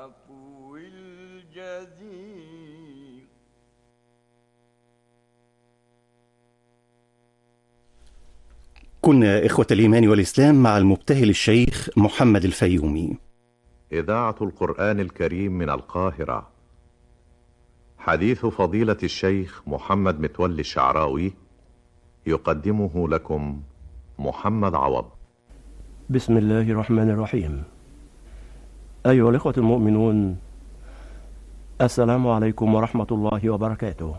العفو الجزيل كنا إخوة الإيمان والإسلام مع المبتهل الشيخ محمد الفيومي إذاعة القرآن الكريم من القاهرة حديث فضيلة الشيخ محمد متولي الشعراوي يقدمه لكم محمد عوض بسم الله الرحمن الرحيم أيها الإخوة المؤمنون السلام عليكم ورحمة الله وبركاته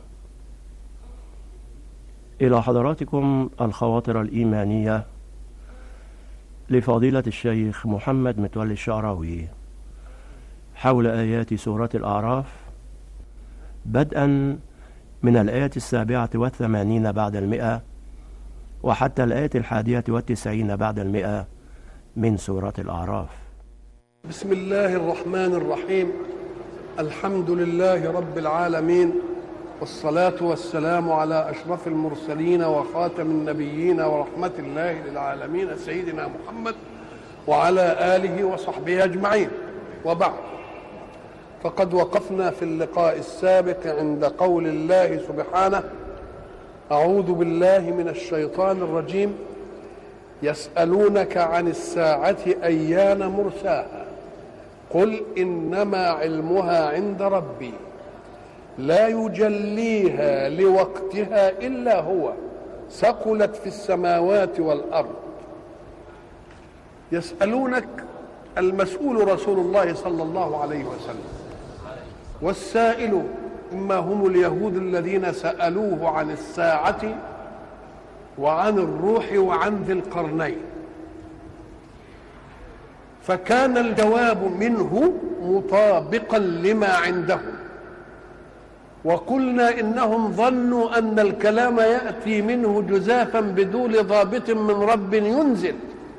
إلى حضراتكم الخواطر الإيمانية لفضيلة الشيخ محمد متولي الشعراوي حول آيات سورة الأعراف بدءا من الآية السابعة والثمانين بعد المئة وحتى الآية الحادية والتسعين بعد المئة من سورة الأعراف بسم الله الرحمن الرحيم الحمد لله رب العالمين والصلاة والسلام على أشرف المرسلين وخاتم النبيين ورحمة الله للعالمين سيدنا محمد وعلى آله وصحبه أجمعين وبعد فقد وقفنا في اللقاء السابق عند قول الله سبحانه أعوذ بالله من الشيطان الرجيم يسألونك عن الساعة أيان مرساها قل إنما علمها عند ربي لا يجليها لوقتها الا هو ثقلت في السماوات والارض يسالونك المسؤول رسول الله صلى الله عليه وسلم والسائل اما هم اليهود الذين سالوه عن الساعه وعن الروح وعن ذي القرنين فكان الجواب منه مطابقا لما عندهم وقلنا انهم ظنوا ان الكلام ياتي منه جزافا بدون ضابط من رب ينزل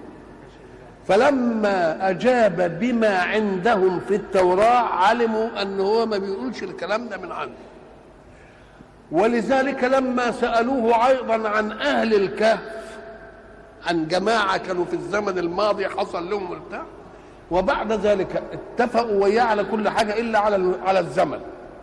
فلما اجاب بما عندهم في التوراه علموا ان هو ما بيقولش الكلام ده من عنده ولذلك لما سالوه ايضا عن اهل الكهف عن جماعه كانوا في الزمن الماضي حصل لهم ارتاح وبعد ذلك اتفقوا وياه على كل حاجه الا على على الزمن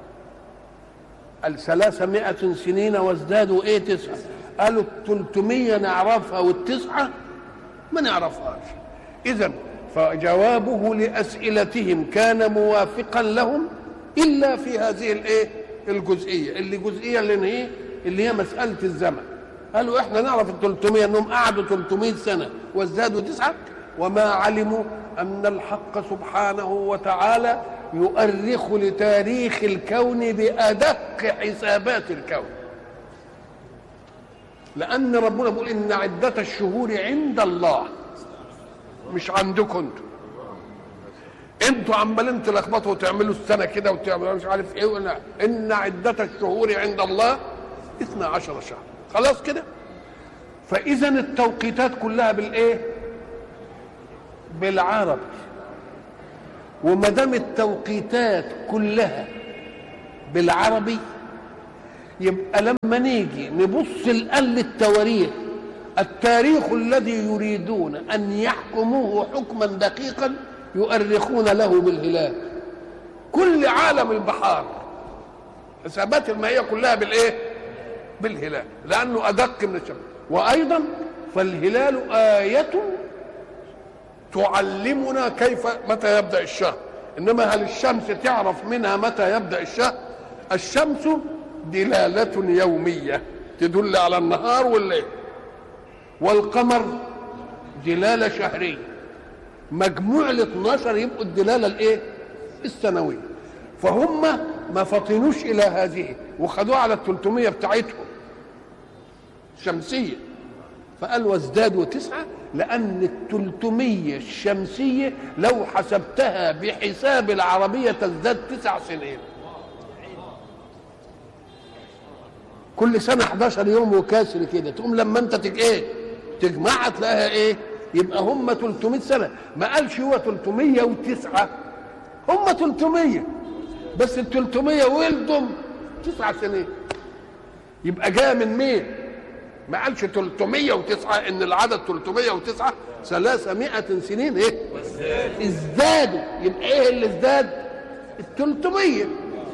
الثلاثمائة سنين وازدادوا ايه تسعة قالوا التلتمية نعرفها والتسعة ما نعرفهاش اذا فجوابه لأسئلتهم كان موافقا لهم إلا في هذه الايه الجزئية اللي جزئية اللي هي اللي هي مسألة الزمن قالوا احنا نعرف ال 300 انهم قعدوا 300 سنة وازدادوا تسعة وما علموا أن الحق سبحانه وتعالى يؤرخ لتاريخ الكون بأدق حسابات الكون لأن ربنا بيقول إن عدة الشهور عند الله مش عندكم انتوا انتوا عمالين تلخبطوا وتعملوا السنة كده وتعملوا مش عارف ايه ولا إن عدة الشهور عند الله 12 شهر خلاص كده فإذا التوقيتات كلها بالإيه؟ بالعربي وما دام التوقيتات كلها بالعربي يبقى لما نيجي نبص الآن للتواريخ التاريخ الذي يريدون أن يحكموه حكما دقيقا يؤرخون له بالهلال كل عالم البحار حسابات المائية كلها بالإيه؟ بالهلال لأنه أدق من الشمس وأيضا فالهلال آية تعلمنا كيف متى يبدا الشهر انما هل الشمس تعرف منها متى يبدا الشهر الشمس دلاله يوميه تدل على النهار والليل والقمر دلاله شهريه مجموع ال 12 يبقوا الدلاله الايه السنويه فهم ما فطنوش الى هذه وخدوها على ال 300 بتاعتهم شمسيه فقال وازدادوا تسعه لأن التلتمية الشمسية لو حسبتها بحساب العربية تزداد تسع سنين كل سنة 11 يوم وكاسر كده تقوم لما انت تج ايه تجمعها تلاقيها ايه يبقى هم 300 سنة ما قالش هو 309 هم 300 بس ال 300 ولدهم تسع سنين يبقى جاء من مين؟ ما قالش 309 ان العدد 309 300 سنين ايه ازدادوا يبقى ايه اللي ازداد التلتمية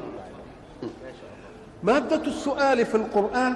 مادة السؤال في القرآن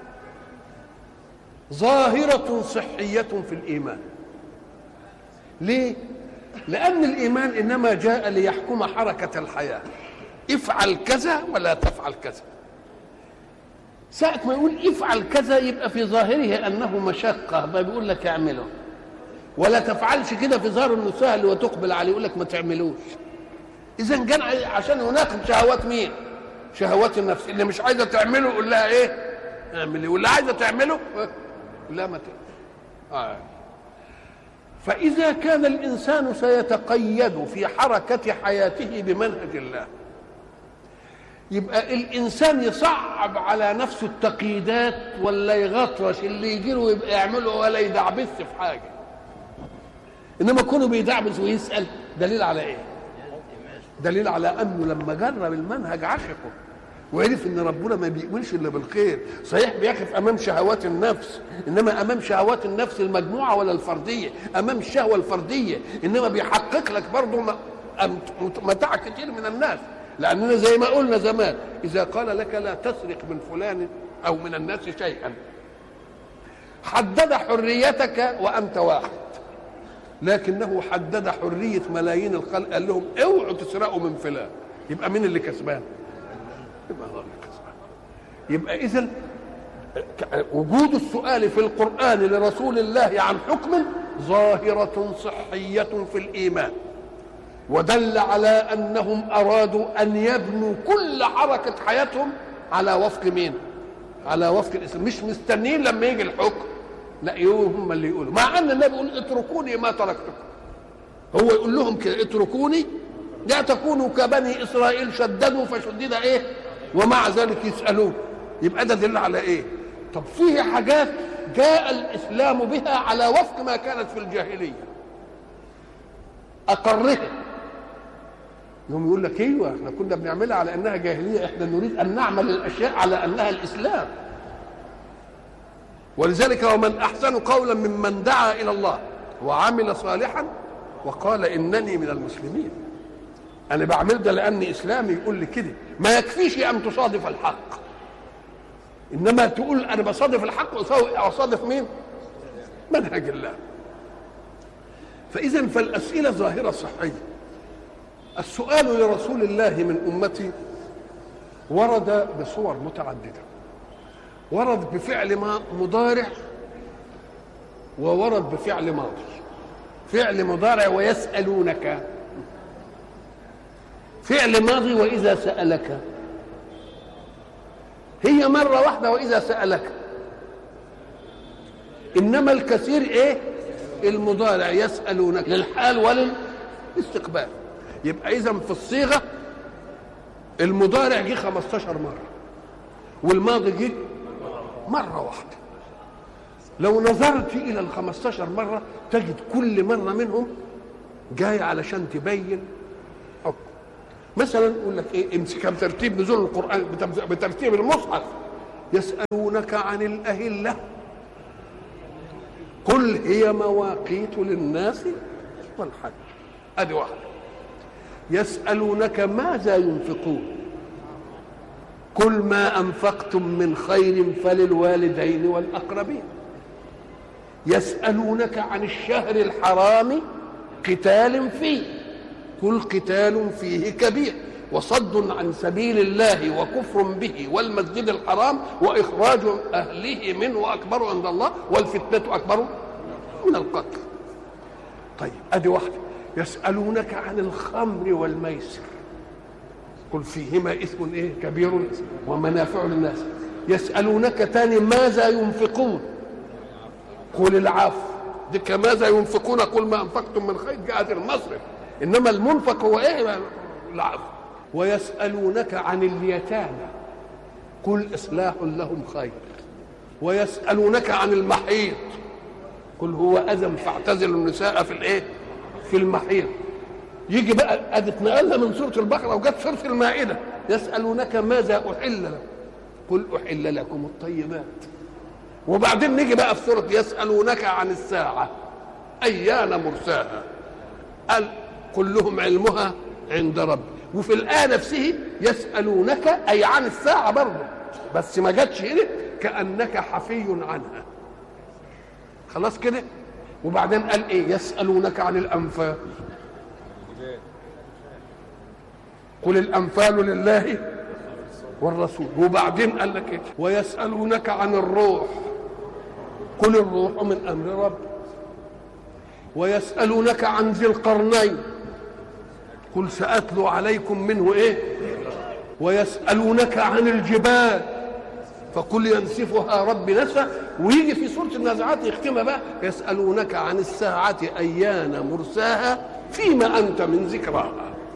ظاهرة صحية في الإيمان ليه؟ لأن الإيمان إنما جاء ليحكم حركة الحياة افعل كذا ولا تفعل كذا ساعة ما يقول افعل كذا يبقى في ظاهره أنه مشقة ما بيقول لك اعمله ولا تفعلش كده في ظاهر انه سهل وتقبل عليه يقول لك ما تعملوش اذا كان عشان يناقض شهوات مين شهوات النفس اللي مش عايزه تعمله يقول لها ايه اعملي واللي عايزه تعمله لا ما آه. فإذا كان الإنسان سيتقيد في حركة حياته بمنهج الله يبقى الإنسان يصعب على نفسه التقييدات ولا يغطرش اللي يجي له يبقى يعمله ولا يدعبس في حاجة إنما كونه بيدعبس ويسأل دليل على إيه؟ دليل على أنه لما جرب المنهج عشقه وعرف ان ربنا ما بيقولش الا بالخير صحيح بيقف امام شهوات النفس انما امام شهوات النفس المجموعه ولا الفرديه امام الشهوه الفرديه انما بيحقق لك برضه متاع كتير من الناس لاننا زي ما قلنا زمان اذا قال لك لا تسرق من فلان او من الناس شيئا حدد حريتك وانت واحد لكنه حدد حريه ملايين الخلق قال لهم اوعوا تسرقوا من فلان يبقى مين اللي كسبان؟ يبقى هو اللي كسبان يبقى اذا وجود السؤال في القران لرسول الله عن حكم ظاهره صحيه في الايمان ودل على انهم ارادوا ان يبنوا كل حركه حياتهم على وفق مين على وفق الاسلام مش مستنيين لما يجي الحكم لا هم اللي يقولوا مع ان النبي يقول اتركوني ما تركتكم هو يقول لهم كده اتركوني لا تكونوا كبني اسرائيل شددوا فشدد ايه ومع ذلك يسالون يبقى ده دل على ايه طب فيه حاجات جاء الاسلام بها على وفق ما كانت في الجاهليه اقرها يوم يقول لك ايوه احنا كنا بنعملها على انها جاهليه احنا نريد ان نعمل الاشياء على انها الاسلام ولذلك ومن احسن قولا ممن دعا الى الله وعمل صالحا وقال انني من المسلمين انا بعمل ده لاني اسلامي يقول لي كده ما يكفيش ان تصادف الحق انما تقول انا بصادف الحق اصادف مين منهج الله فاذا فالاسئله ظاهره صحيه السؤال لرسول الله من امتي ورد بصور متعدده ورد بفعل ما مضارع وورد بفعل ماضي فعل مضارع ويسألونك فعل ماضي وإذا سألك هي مرة واحدة وإذا سألك إنما الكثير إيه المضارع يسألونك للحال وللاستقبال يبقى إذا في الصيغة المضارع جه 15 مرة والماضي جه مرة واحدة لو نظرت إلى ال 15 مرة تجد كل مرة منهم جاي علشان تبين حكم مثلا يقول لك ايه امسكها بترتيب نزول القرآن بترتيب المصحف يسألونك عن الأهلة قل هي مواقيت للناس والحج ادي واحده يسألونك ماذا ينفقون كل ما أنفقتم من خير فللوالدين والأقربين يسألونك عن الشهر الحرام قتال فيه كل قتال فيه كبير وصد عن سبيل الله وكفر به والمسجد الحرام وإخراج أهله منه أكبر عند الله والفتنة أكبر من القتل طيب أدي واحدة يسألونك عن الخمر والميسر قل فيهما إثم إيه كبير ومنافع للناس يسألونك تاني ماذا ينفقون قل العفو ديك ماذا ينفقون قل ما أنفقتم من خير جاءت المصرف إنما المنفق هو إيه العفو ويسألونك عن اليتامى قل إصلاح لهم خير ويسألونك عن المحيط قل هو أذى فاعتزلوا النساء في الإيه في المحيط يجي بقى ادي اتنقلنا من سوره البقره وجت سوره المائده يسالونك ماذا احل لك قل احل لكم الطيبات وبعدين نيجي بقى في سوره يسالونك عن الساعه ايان مرساها قال كلهم علمها عند ربي وفي الآية نفسه يسألونك أي عن الساعة برضه بس ما جاتش هنا كأنك حفي عنها خلاص كده وبعدين قال ايه يسألونك عن الأنفال قل الأنفال لله والرسول وبعدين قال لك ايه ويسألونك عن الروح قل الروح من أمر رب ويسألونك عن ذي القرنين قل سأتلو عليكم منه ايه ويسألونك عن الجبال فقل ينسفها ربي نسفا ويجي في سورة النازعات يختمها بقى يسألونك عن الساعة أيان مرساها فيما أنت من ذكراها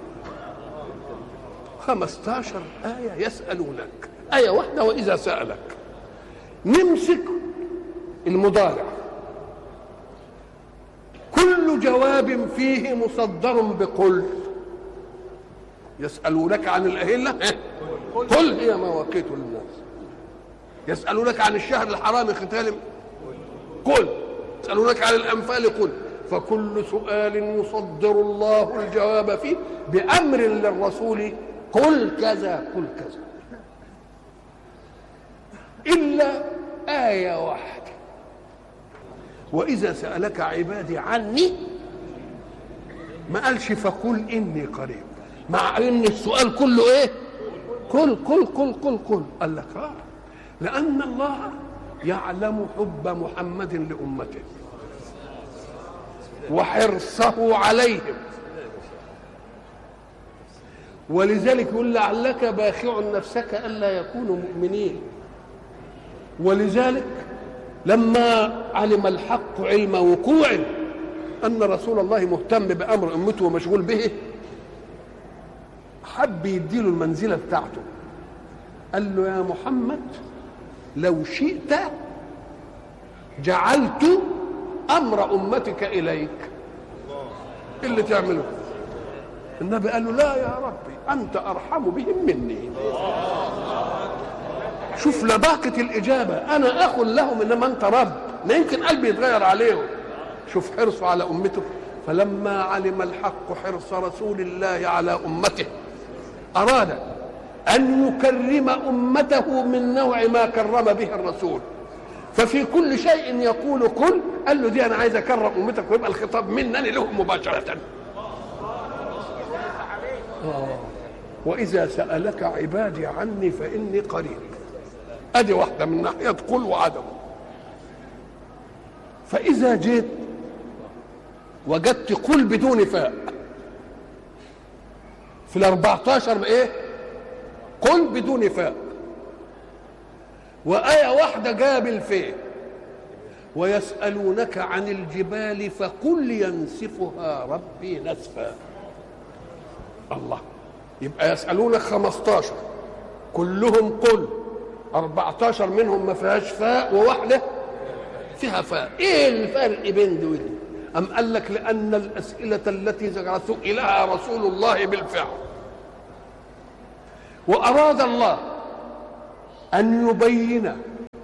15 آية يسألونك آية واحدة وإذا سألك نمسك المضارع كل جواب فيه مصدر بقل يسألونك عن الأهلة قل هي مواقيت للناس يسألونك عن الشهر الحرام ختال قل يسألونك عن الأنفال قل فكل سؤال يصدر الله الجواب فيه بأمر للرسول قل كذا قل كذا إلا آية واحدة وإذا سألك عبادي عني ما قالش فقل إني قريب مع ان السؤال كله ايه كل كل كل كل كل قال لك اه لان الله يعلم حب محمد لامته وحرصه عليهم ولذلك يقول لعلك باخع نفسك الا يكونوا مؤمنين ولذلك لما علم الحق علم وقوع ان رسول الله مهتم بامر امته ومشغول به حب يديله المنزلة بتاعته قال له يا محمد لو شئت جعلت أمر أمتك إليك إيه اللي تعمله النبي قال له لا يا ربي أنت أرحم بهم مني شوف لباقة الإجابة أنا أخ لهم إنما أنت رب ما يمكن قلبي يتغير عليهم شوف حرصه على أمته فلما علم الحق حرص رسول الله على أمته أراد أن يكرم أمته من نوع ما كرم به الرسول ففي كل شيء يقول كل قال له دي أنا عايز أكرم أمتك ويبقى الخطاب منني لهم مباشرة وإذا سألك عبادي عني فإني قريب أدي واحدة من ناحية قل وعدم فإذا جيت وجدت قل بدون فاء في الأربعتاشر ايه قل بدون فاء وآية واحدة جاب الفاء ويسألونك عن الجبال فقل ينسفها ربي نسفا الله يبقى يسألونك خمستاشر كلهم قل أربعتاشر منهم ما فيهاش فاء وواحدة فيها فاء ايه الفرق بين دول أم قال لك لأن الأسئلة التي سئلها رسول الله بالفعل وأراد الله أن يبين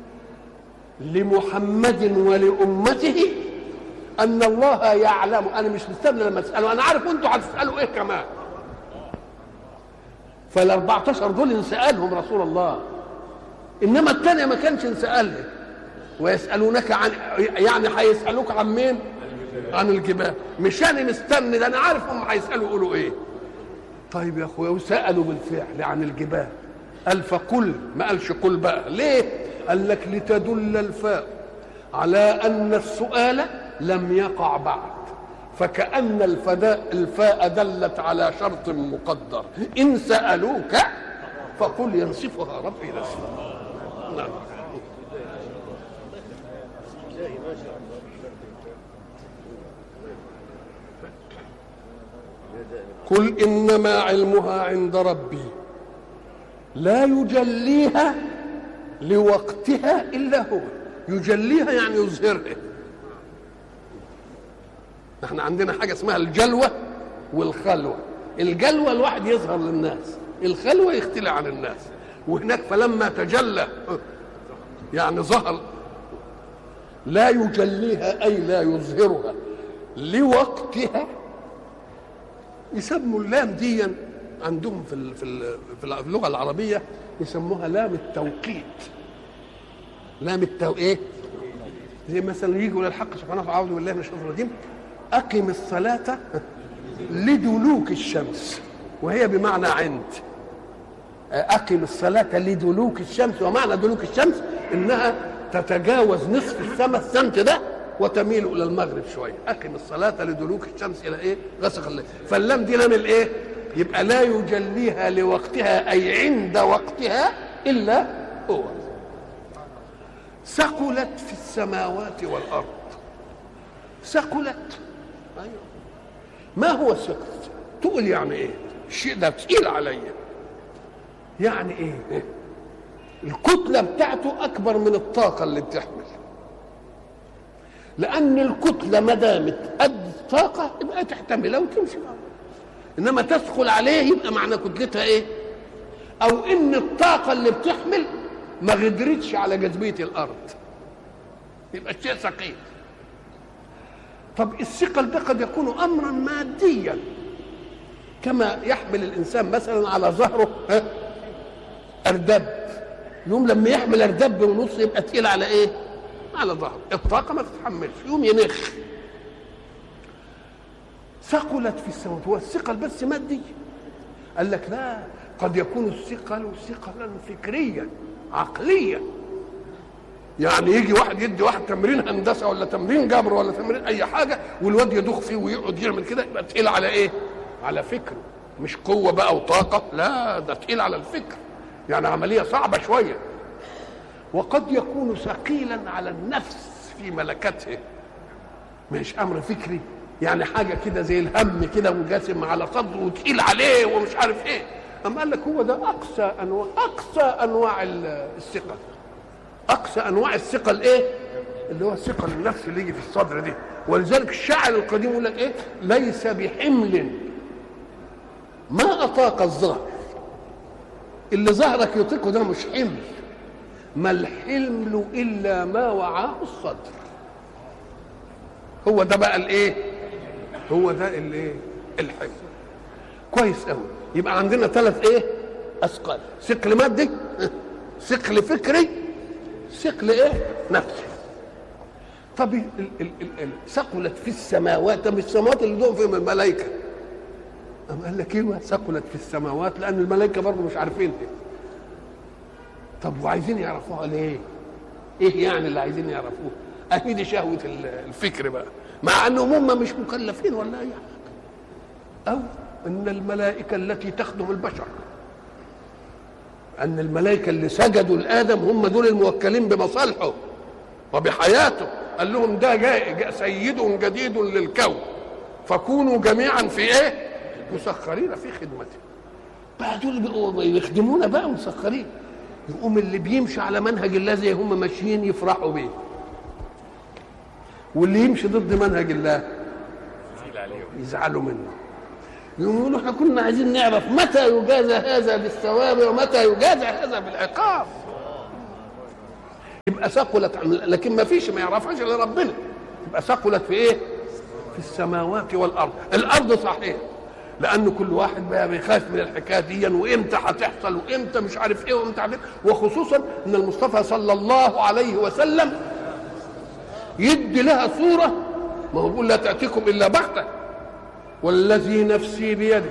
لمحمد ولأمته أن الله يعلم أنا مش مستني لما أسأله أنا عارف أنتوا هتسألوا إيه كمان فال 14 دول انسألهم رسول الله إنما الثانية ما كانش انسألها ويسألونك عن يعني هيسألوك عن مين؟ عن الجبال مش انا مستني ده انا عارف هم هيسالوا يقولوا ايه طيب يا اخويا وسالوا بالفعل عن الجبال قال فقل ما قالش قل بقى ليه قال لك لتدل الفاء على ان السؤال لم يقع بعد فكأن الفداء الفاء دلت على شرط مقدر إن سألوك فقل ينصفها ربي نصفا نعم قل انما علمها عند ربي لا يجليها لوقتها الا هو يجليها يعني يظهرها احنا عندنا حاجه اسمها الجلوه والخلوه الجلوه الواحد يظهر للناس الخلوه يختلى عن الناس وهناك فلما تجلى يعني ظهر لا يجليها اي لا يظهرها لوقتها يسموا اللام ديا عندهم في ال- في ال- في اللغه العربيه يسموها لام التوقيت لام التو ايه زي مثلا يجوا للحق سبحانه وتعالى اعوذ بالله من الشيطان الرجيم اقم الصلاه لدلوك الشمس وهي بمعنى عند اقم الصلاه لدلوك الشمس ومعنى دلوك الشمس انها تتجاوز نصف السماء السمت ده وتميل الى المغرب شويه اقم الصلاه لدلوك الشمس الى ايه غسق الليل فاللام دي لام الايه يبقى لا يجليها لوقتها اي عند وقتها الا هو ثقلت في السماوات والارض ثقلت ايوه ما هو الثقل تقول يعني ايه الشيء ده تقيل عليا يعني ايه الكتله بتاعته اكبر من الطاقه اللي بتحمل لان الكتله ما دامت قد الطاقه يبقى تحتملها وتمشي معاها انما تدخل عليه يبقى معنى كتلتها ايه او ان الطاقه اللي بتحمل ما غدرتش على جاذبيه الارض يبقى الشيء ثقيل طب الثقل ده قد يكون امرا ماديا كما يحمل الانسان مثلا على ظهره ها، اردب يوم لما يحمل اردب ونص يبقى تقيل على ايه على ظهره الطاقه ما تتحملش يوم ينخ ثقلت في السماوات هو الثقل بس مادي قال لك لا قد يكون الثقل ثقلا فكريا عقليا يعني يجي واحد يدي واحد تمرين هندسه ولا تمرين جبر ولا تمرين اي حاجه والواد يدوخ فيه ويقعد يعمل كده يبقى تقيل على ايه؟ على فكره مش قوه بقى وطاقه لا ده تقيل على الفكر يعني عمليه صعبه شويه وقد يكون ثقيلا على النفس في ملكته مش امر فكري يعني حاجه كده زي الهم كده وجاسم على صدره وتقيل عليه ومش عارف ايه اما قال لك هو ده اقصى انواع اقصى انواع ال- الثقل اقصى انواع الثقل ايه اللي هو الثقل النفسي اللي يجي في الصدر دي ولذلك الشاعر القديم يقول لك ايه ليس بحمل ما اطاق الظهر اللي ظهرك يطيقه ده مش حمل ما الحمل الا ما وعاه الصدر هو ده بقى الايه هو ده الايه الحمل كويس قوي يبقى عندنا ثلاث ايه اثقال ثقل مادي ثقل فكري ثقل ايه نفسي طب ال- ال- ال- ال- ثقلت في السماوات طب السماوات اللي دول فيهم الملائكه أم قال لك ايه ثقلت في السماوات لان الملائكه برضه مش عارفين ايه طب وعايزين يعرفوها ليه ايه يعني اللي عايزين يعرفوه اهي دي شهوه ال- الفكر بقى مع انهم هم مش مكلفين ولا اي حاجه او ان الملائكه التي تخدم البشر ان الملائكه اللي سجدوا لادم هم دول الموكلين بمصالحه وبحياته قال لهم ده جاء جاء سيد جديد للكون فكونوا جميعا في ايه مسخرين في خدمته بقى دول بقوا يخدمونا بقى مسخرين يقوم اللي بيمشي على منهج الله زي هم ماشيين يفرحوا بيه واللي يمشي ضد منهج الله يزعلوا منه يقولوا احنا كنا عايزين نعرف متى يجازى هذا بالثواب ومتى يجازى هذا بالعقاب يبقى ثقلت عن- لكن ما فيش ما يعرفهاش الا ربنا يبقى ثقلت في ايه في السماوات والارض الارض صحيح لان كل واحد بقى بيخاف من الحكايه دي وامتى هتحصل وامتى مش عارف ايه وامتى عارف إيه. وخصوصا ان المصطفى صلى الله عليه وسلم يدي لها صوره ما هو بيقول لا تاتيكم الا بغته والذي نفسي بيده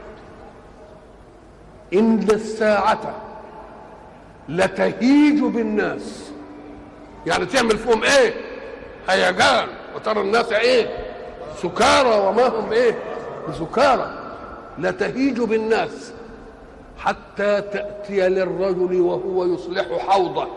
ان الساعه لتهيج بالناس يعني تعمل فيهم ايه هيجان وترى الناس ايه سكارى وما هم ايه سكارى لتهيج بالناس حتى تأتي للرجل وهو يصلح حوضه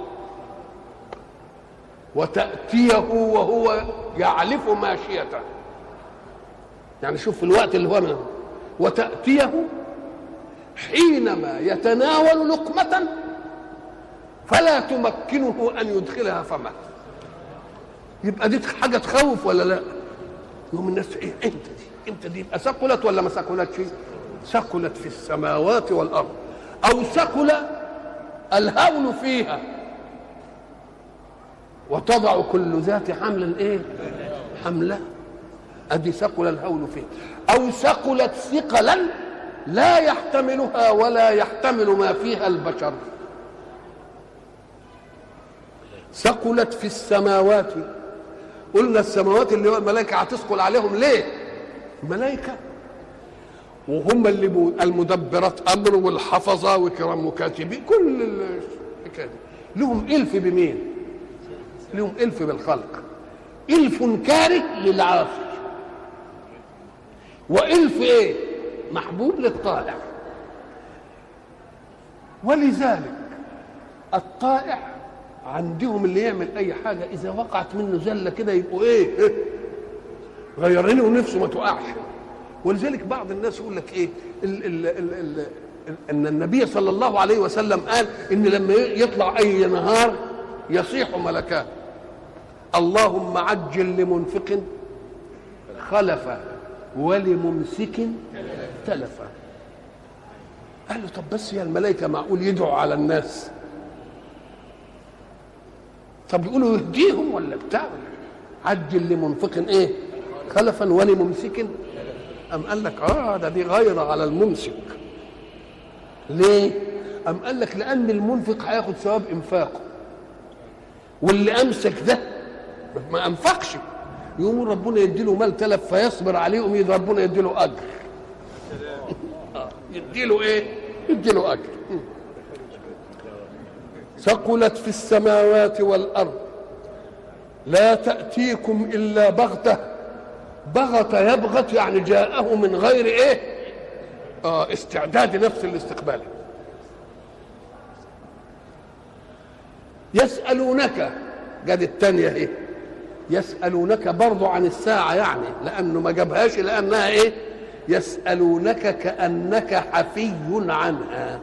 وتأتيه وهو يعلف ماشيته يعني شوف في الوقت اللي هو منه وتأتيه حينما يتناول لقمة فلا تمكنه أن يدخلها فمه يبقى دي حاجة تخوف ولا لا يوم الناس ايه امتى دي امتى دي يبقى ثقلت ولا ما ثقلتش ثقلت في السماوات والارض او ثقل الهول فيها وتضع كل ذات حمل ايه حملها ادي ثقل الهول فيها او ثقلت ثقلا لا يحتملها ولا يحتمل ما فيها البشر ثقلت في السماوات قلنا السماوات اللي هو الملائكه هتثقل عليهم ليه ملائكه وهم اللي بو- المدبرات امر والحفظه وكرام مكاتبين كل الحكايه دي. لهم الف بمين لهم الف بالخلق الف كاره للعاصي والف ايه محبوب للطائع ولذلك الطائع عندهم اللي يعمل اي حاجه اذا وقعت منه زله كده يبقوا ايه, إيه؟ غيرينه ونفسه ما تقعش ولذلك بعض الناس يقول لك ايه ال ال ال ال ان النبي صلى الله عليه وسلم قال ان لما يطلع اي نهار يصيح ملكان اللهم عجل لمنفق خلفا ولممسك تلفا قال له طب بس يا الملائكه معقول يدعوا على الناس طب يقولوا يهديهم ولا بتاع عجل لمنفق ايه خلفا ولممسك أم قال لك اه ده دي غيرة على الممسك ليه أم قال لك لأن المنفق هياخد ثواب إنفاقه واللي أمسك ده ما أنفقش يقوم ربنا يديله مال تلف فيصبر عليه يقوم يد- ربنا يديله أجر آه، يديله إيه يديله أجر ثقلت في السماوات والأرض لا تأتيكم إلا بغتة بغت يبغت يعني جاءه من غير إيه آه استعداد نفس الاستقبال يسألونك قد الثانية اهي يسألونك برضو عن الساعة يعني لأنه ما جابهاش لأنها إيه يسألونك كأنك حفي عنها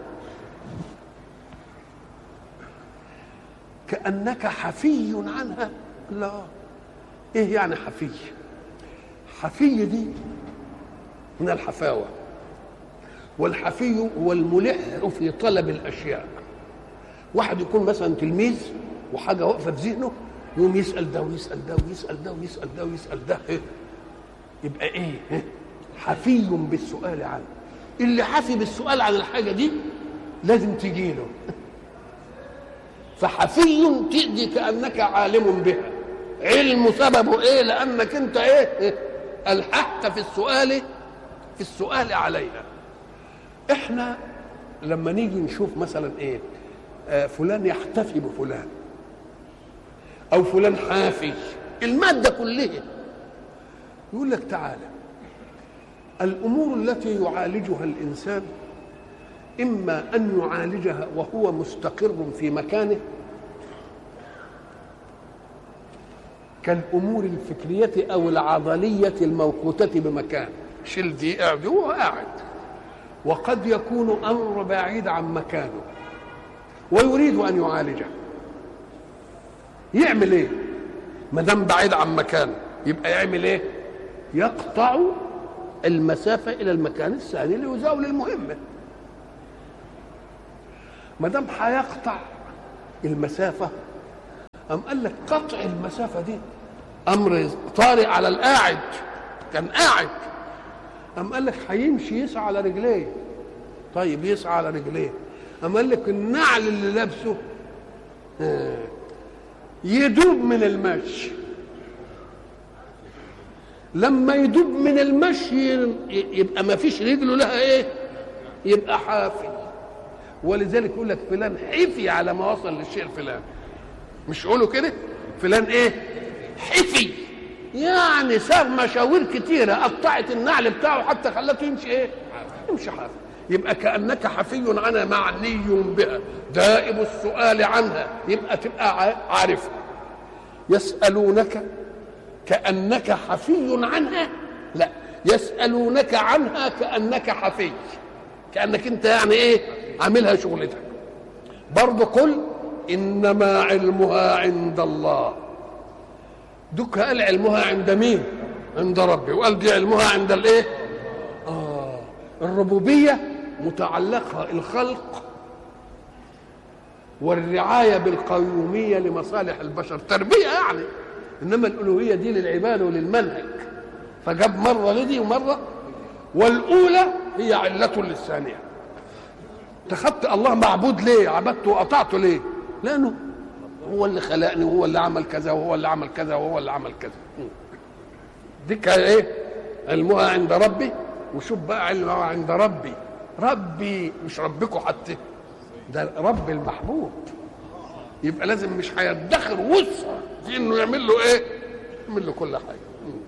كأنك حفي عنها لا إيه يعني حفي حفي دي من الحفاوة والحفي هو الملح في طلب الأشياء واحد يكون مثلا تلميذ وحاجة واقفة في ذهنه يقوم يسأل ده ويسأل ده ويسأل ده ويسأل ده ويسأل ده إيه؟ يبقى إيه؟ إيه؟ حفي بالسؤال عنه اللي حفي بالسؤال عن الحاجة دي لازم تجيله فحفي تأتي كأنك عالم بها علم سببه ايه لانك انت ايه إيه؟ الححت في السؤال في السؤال عليها احنا لما نيجي نشوف مثلا ايه آه فلان يحتفي بفلان او فلان حافي الماده كلها يقول لك تعالى الامور التي يعالجها الانسان اما ان يعالجها وهو مستقر في مكانه كالامور الفكريه او العضليه الموقوته بمكان شيل دي قاعد هو قاعد وقد يكون امر بعيد عن مكانه ويريد ان يعالجه يعمل ايه ما دام بعيد عن مكانه يبقى يعمل ايه يقطع المسافه الى المكان الثاني ليزاول المهمه ما دام هيقطع المسافه أم قال لك قطع المسافة دي أمر طارئ على القاعد كان قاعد أم قال لك هيمشي يسعى على رجليه طيب يسعى على رجليه أم قال لك النعل اللي لابسه آه، يدوب من المشي لما يدوب من المشي يبقى ما فيش رجله لها ايه يبقى حافي ولذلك يقول لك فلان حفي على ما وصل للشيء الفلاني مش يقولوا كده فلان ايه حفي يعني ساب مشاوير كتيره قطعت النعل بتاعه حتى خلته يمشي ايه يمشي حافي يبقى كانك حفي عنها معني بها دائم السؤال عنها يبقى تبقى ع- عارفها يسالونك كانك حفي عنها لا يسالونك عنها كانك حفي كانك انت يعني ايه عاملها شغلتك برضه قل انما علمها عند الله دوك قال علمها عند مين عند ربي وقال دي علمها عند الايه اه الربوبيه متعلقه الخلق والرعايه بالقيوميه لمصالح البشر تربيه يعني انما الالوهيه دي للعباد وللمنهج فجاب مره لدي ومره والاولى هي علة للثانية اتخذت الله معبود ليه عبدته وقطعته ليه لأنه هو اللي خلقني وهو اللي عمل كذا وهو اللي عمل كذا وهو اللي عمل كذا دي كان ايه علمها عند ربي وشوف بقى علمها عند ربي ربي مش ربكم حتى ده رب المحبوب يبقى لازم مش هيدخر وسع في انه يعمل له ايه يعمل له كل حاجه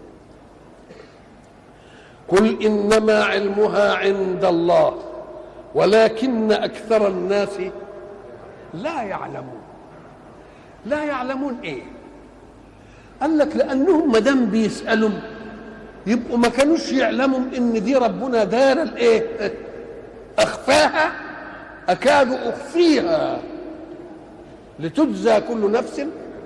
قل انما علمها عند الله ولكن اكثر الناس لا يعلمون لا يعلمون ايه قال لك لانهم ما دام بيسالوا يبقوا ما كانوش يعلموا ان دي ربنا دار الايه اخفاها اكاد اخفيها لتجزى كل نفس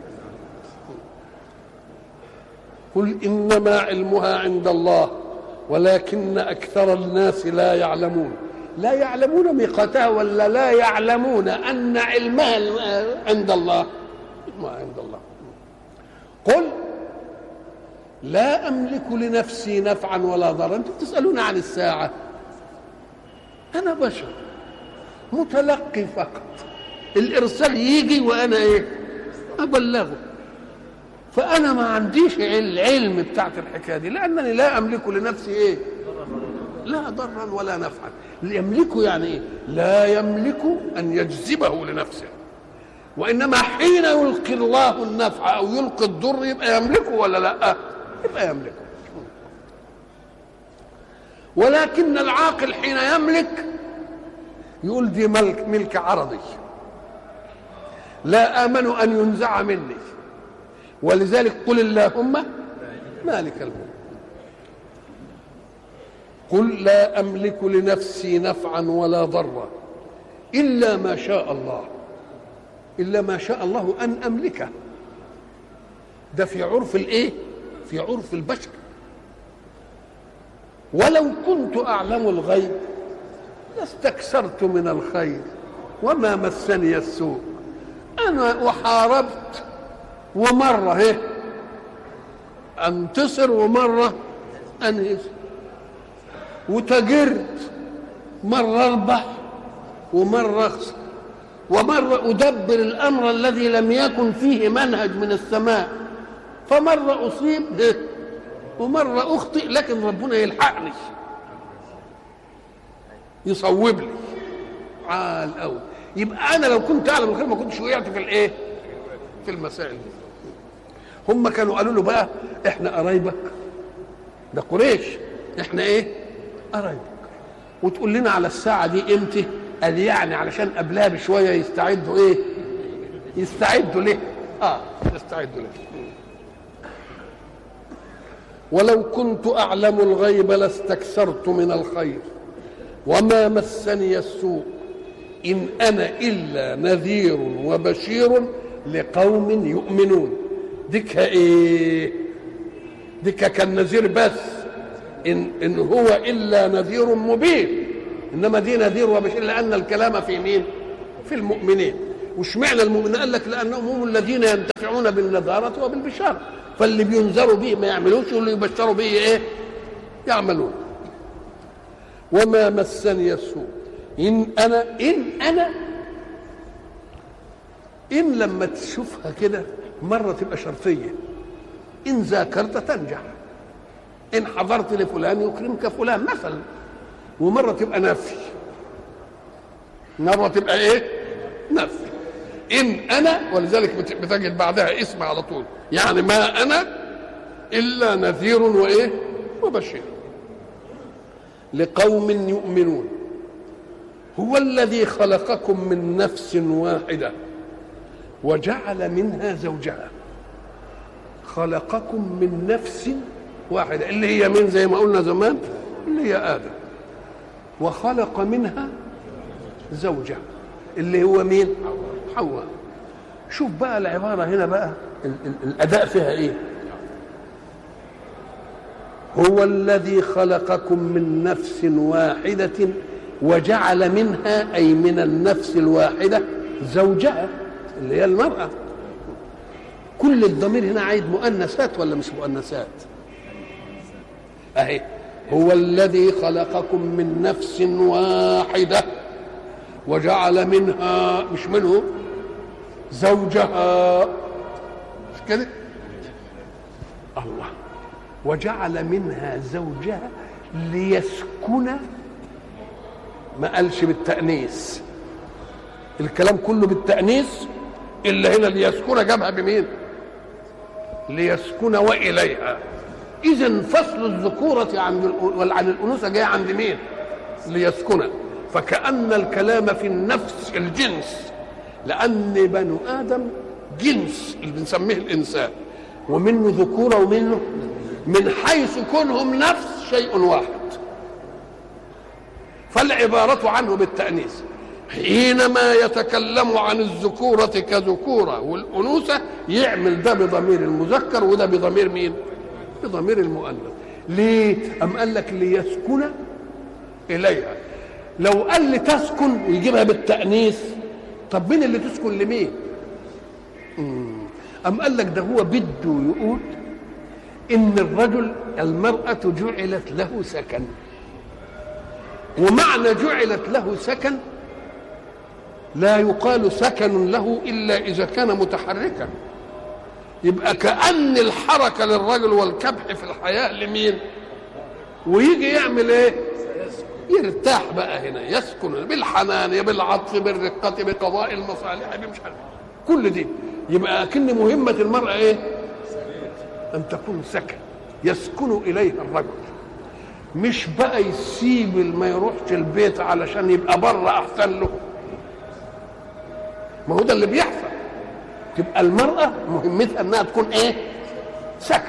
قل انما علمها عند الله ولكن اكثر الناس لا يعلمون لا يعلمون ميقاتها ولا لا يعلمون ان علمها عند الله ما عند الله قل لا املك لنفسي نفعا ولا ضرا انتم تسالون عن الساعه انا بشر متلقي فقط الارسال يجي وانا ايه ابلغه فانا ما عنديش العلم بتاعت الحكايه دي لانني لا املك لنفسي ايه لا ضرا ولا نفعا يملكه يعني ايه لا يملك ان يجذبه لنفسه وانما حين يلقي الله النفع او يلقي الضر يبقى يملكه ولا لا يبقى يملكه ولكن العاقل حين يملك يقول دي ملك ملك عرضي لا امن ان ينزع مني ولذلك قل اللهم مالك الملك قل لا املك لنفسي نفعا ولا ضرا الا ما شاء الله الا ما شاء الله ان املكه ده في عرف الايه في عرف البشر ولو كنت اعلم الغيب لاستكثرت من الخير وما مسني السوء انا وحاربت ومره هي انتصر ومره انهزم وتجرت مره اربح ومره اخسر ومره ادبر الامر الذي لم يكن فيه منهج من السماء فمره اصيب ومره اخطئ لكن ربنا يلحقني يصوب لي عال قوي يبقى انا لو كنت اعلم الخير ما كنتش وقعت في الايه في المسائل دي هم كانوا قالوا له بقى احنا قرايبك ده قريش احنا ايه قرايبك وتقول لنا على الساعه دي امتى قال يعني علشان قبلها بشويه يستعدوا ايه يستعدوا ليه اه يستعدوا ليه ولو كنت اعلم الغيب لاستكثرت من الخير وما مسني السوء ان انا الا نذير وبشير لقوم يؤمنون ديكها ايه ديكها كان نذير بس ان ان هو الا نذير مبين انما دي نذير وبشير لان الكلام في مين في المؤمنين واشمعنى المؤمنين قال لك لانهم هم الذين ينتفعون بالنذاره وبالبشاره فاللي بينذروا به ما يعملوش واللي يبشروا به ايه يعملون وما مسني السوء ان انا ان انا ان لما تشوفها كده مره تبقى شرطيه ان ذاكرت تنجح ان حضرت لفلان يكرمك فلان مثلا ومره تبقى نفي مره تبقى ايه نفي ان انا ولذلك بتجد بعدها اسم على طول يعني ما انا الا نذير وايه وبشير لقوم يؤمنون هو الذي خلقكم من نفس واحده وجعل منها زوجها خلقكم من نفس واحده اللي هي من زي ما قلنا زمان اللي هي ادم وخلق منها زوجها اللي هو مين حواء شوف بقى العباره هنا بقى الاداء فيها ايه هو الذي خلقكم من نفس واحده وجعل منها اي من النفس الواحده زوجها اللي هي المراه كل الضمير هنا عايد مؤنثات ولا مش مؤنثات اهي هو الذي خلقكم من نفس واحدة وجعل منها مش منه زوجها مش كده الله وجعل منها زوجها ليسكن ما قالش بالتأنيث الكلام كله بالتأنيث إلا هنا ليسكن جابها بمين ليسكن وإليها إذا فصل الذكورة عن عن الأنوثة جاي عند مين ليسكن فكأن الكلام في النفس الجنس لأن بنو آدم جنس اللي بنسميه الإنسان ومنه ذكورة ومنه من حيث كونهم نفس شيء واحد فالعبارة عنه بالتأنيث حينما يتكلم عن الذكورة كذكورة والأنوثة يعمل ده بضمير المذكر وده بضمير مين؟ بضمير المؤنث ليه؟ أم قال لك ليسكن إليها لو قال لي تسكن ويجيبها بالتأنيث طب مين اللي تسكن لمين؟ أم قال لك ده هو بده يقول إن الرجل المرأة جعلت له سكن ومعنى جعلت له سكن لا يقال سكن له الا اذا كان متحركا يبقى كان الحركه للرجل والكبح في الحياه لمين ويجي يعمل ايه يرتاح بقى هنا يسكن بالحنان بالعطف بالرقه بقضاء المصالح مش عارف كل دي يبقى اكن مهمه المراه ايه ان تكون سكن يسكن اليها الرجل مش بقى يسيب ما يروحش البيت علشان يبقى بره احسن له ما هو ده اللي بيحصل تبقى المرأة مهمتها انها تكون ايه سكن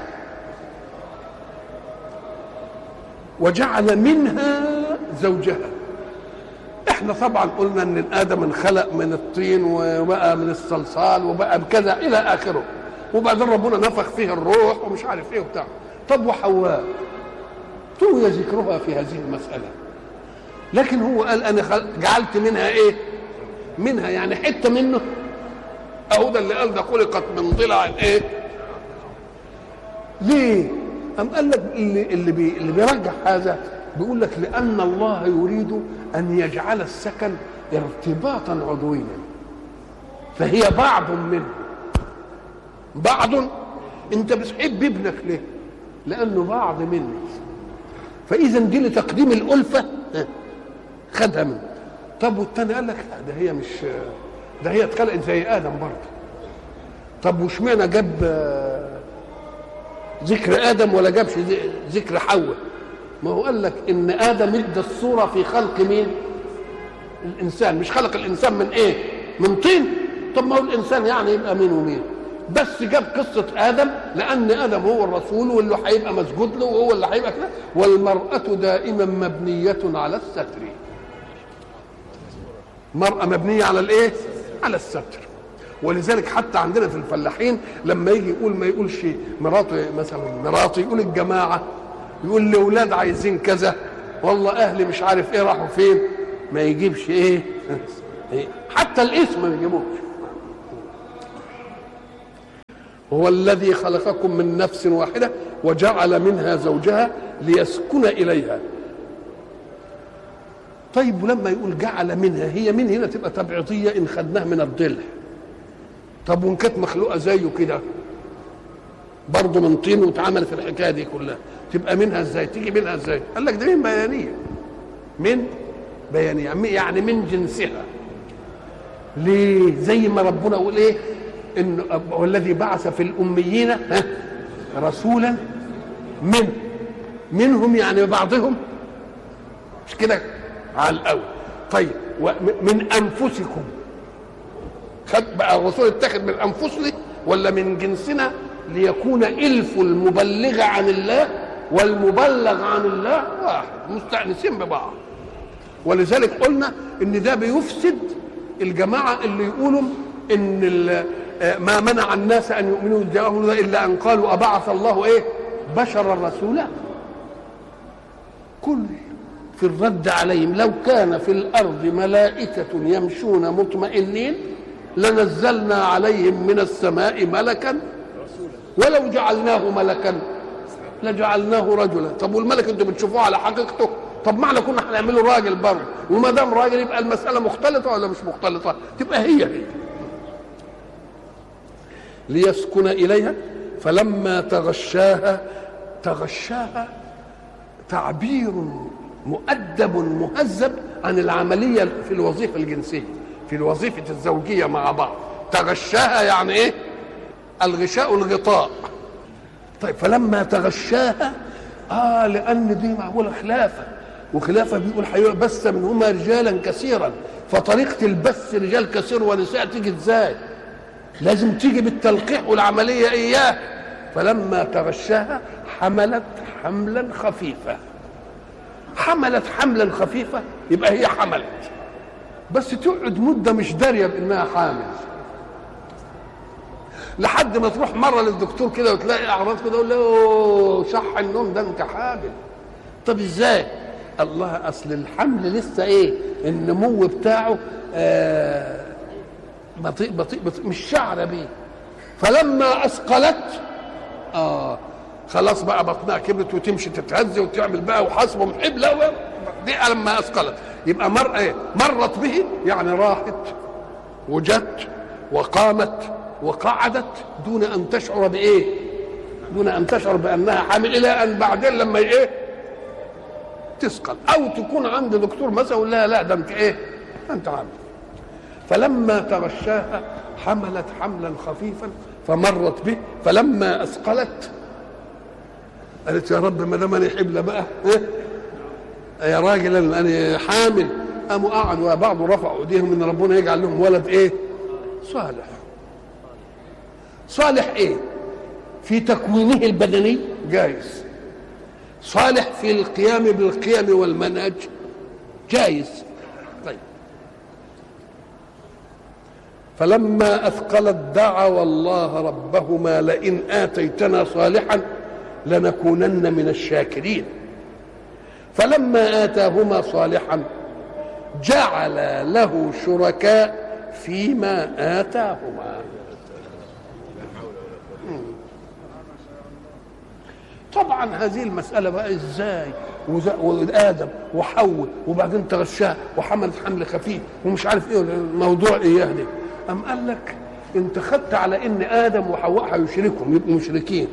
وجعل منها زوجها احنا طبعا قلنا ان ادم انخلق من الطين وبقى من الصلصال وبقى بكذا الى اخره وبعدين ربنا نفخ فيه الروح ومش عارف ايه وبتاع طب وحواء طوي ذكرها في هذه المسألة لكن هو قال أنا جعلت منها إيه منها يعني حتة منه أهو ده اللي قال ده خلقت من ضلع إيه ليه أم قال لك اللي, اللي, بي اللي بيرجح هذا بيقول لك لأن الله يريد أن يجعل السكن ارتباطا عضويا فهي بعض منه بعض انت بتحب ابنك ليه لانه بعض منك فاذا دي لتقديم الالفه خدها منه طب والتاني قال لك لا ده هي مش ده هي اتخلقت زي ادم برضه طب واشمعنى جاب ذكر ادم ولا جابش ذكر حواء ما هو قال لك ان ادم ادى الصوره في خلق مين الانسان مش خلق الانسان من ايه من طين طب ما هو الانسان يعني يبقى مين ومين بس جاب قصة آدم لأن آدم هو الرسول واللي هيبقى مسجود له وهو اللي هيبقى كده والمرأة دائما مبنية على الستر مرأة مبنية على الإيه؟ على الستر ولذلك حتى عندنا في الفلاحين لما يجي يقول ما يقولش مراتي مثلا مراتي يقول الجماعة يقول لأولاد عايزين كذا والله أهلي مش عارف إيه راحوا فين ما يجيبش إيه حتى الاسم ما يجيبوش هو الذي خلقكم من نفس واحدة وجعل منها زوجها ليسكن إليها طيب ولما يقول جعل منها هي من هنا تبقى تبعيضية إن خدناها من الضلع طب وإن كانت مخلوقة زيه كده برضه من طين واتعمل في الحكاية دي كلها تبقى منها ازاي تيجي منها ازاي قال لك ده من بيانية من بيانية يعني من جنسها ليه زي ما ربنا يقول ايه ان والذي بعث في الاميين ها رسولا من منهم يعني بعضهم مش كده على الاول طيب من انفسكم خد بقى الرسول اتخذ من انفسنا ولا من جنسنا ليكون الف المبلغ عن الله والمبلغ عن الله واحد مستانسين ببعض ولذلك قلنا ان ده بيفسد الجماعه اللي يقولوا ان ما منع الناس ان يؤمنوا جاءهم الا ان قالوا ابعث الله ايه بشرا رسولا كل في الرد عليهم لو كان في الارض ملائكه يمشون مطمئنين لنزلنا عليهم من السماء ملكا ولو جعلناه ملكا لجعلناه رجلا طب والملك انتوا بتشوفوه على حقيقته طب معنى كنا هنعمله راجل برضه وما دام راجل يبقى المساله مختلطه ولا مش مختلطه تبقى هي هي ليسكن اليها فلما تغشاها تغشاها تعبير مؤدب مهذب عن العمليه في الوظيفه الجنسيه في الوظيفه الزوجيه مع بعض تغشاها يعني ايه الغشاء الغطاء طيب فلما تغشاها اه لان دي معقوله خلافه وخلافه بيقول حيوه بث منهما رجالا كثيرا فطريقه البث رجال كثير ونساء تيجي ازاي؟ لازم تيجي بالتلقيح والعمليه اياه فلما تغشاها حملت حملا خفيفا حملت حملا خفيفا يبقى هي حملت بس تقعد مده مش داريه بانها حامل لحد ما تروح مره للدكتور كده وتلاقي اعراض كده يقول له صح النوم ده انت حامل طب ازاي الله اصل الحمل لسه ايه النمو بتاعه آه بطيء بطيء, بطيء مش شعره بيه فلما اثقلت اه خلاص بقى بطنها كبرت وتمشي تتهز وتعمل بقى وحسبه حبله دي لما اثقلت يبقى مر ايه مرت به يعني راحت وجت وقامت وقعدت دون ان تشعر بايه دون ان تشعر بانها حامل الى ان بعدين لما ايه تثقل او تكون عند دكتور مثلا يقول لها لا ده انت ايه انت عامل فلما تغشاها حملت حملا خفيفا فمرت به فلما اثقلت قالت يا رب ما دام انا حبلة بقى إيه؟ يا راجل انا حامل قاموا قعدوا بعض رفعوا ايديهم ان ربنا يجعل لهم ولد ايه صالح صالح ايه في تكوينه البدني جايز صالح في القيام بالقيم والمنهج جايز طيب فلما اثقلت دعوا الله ربهما لئن اتيتنا صالحا لنكونن من الشاكرين فلما اتاهما صالحا جعل له شركاء فيما اتاهما طبعا هذه المسألة بقى ازاي وآدم وحواء وبعدين تغشاه وحملت حمل خفيف ومش عارف ايه الموضوع ايه يعني أم قال لك انت خدت على ان آدم وحواء هيشركهم يبقوا مشركين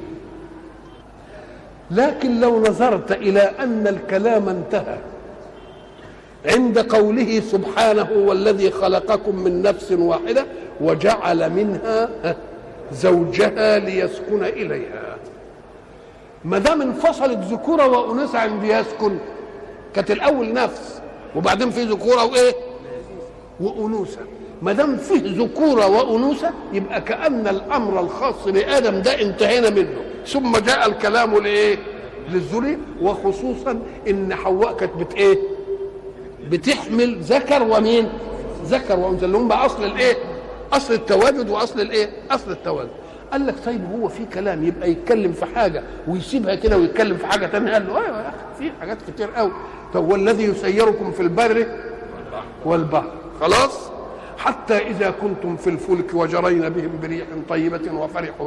لكن لو نظرت إلى أن الكلام انتهى عند قوله سبحانه والذي خلقكم من نفس واحدة وجعل منها زوجها ليسكن إليها ما دام انفصلت ذكوره وانوثه عند يسكن كانت الاول نفس وبعدين في ذكوره وايه وانوثه ما دام فيه ذكوره وانوثه يبقى كان الامر الخاص بادم ده انتهينا منه ثم جاء الكلام لايه للذريه وخصوصا ان حواء كانت بت ايه بتحمل ذكر ومين ذكر وانثى اللي هم بقى اصل الايه اصل التواجد واصل الايه اصل التواجد قال لك طيب هو في كلام يبقى يتكلم في حاجه ويسيبها كده ويتكلم في حاجه ثانيه قال له ايوه يا اخي في حاجات كتير قوي طب والذي يسيركم في البر والبحر خلاص حتى اذا كنتم في الفلك وجرين بهم بريح طيبه وفرحوا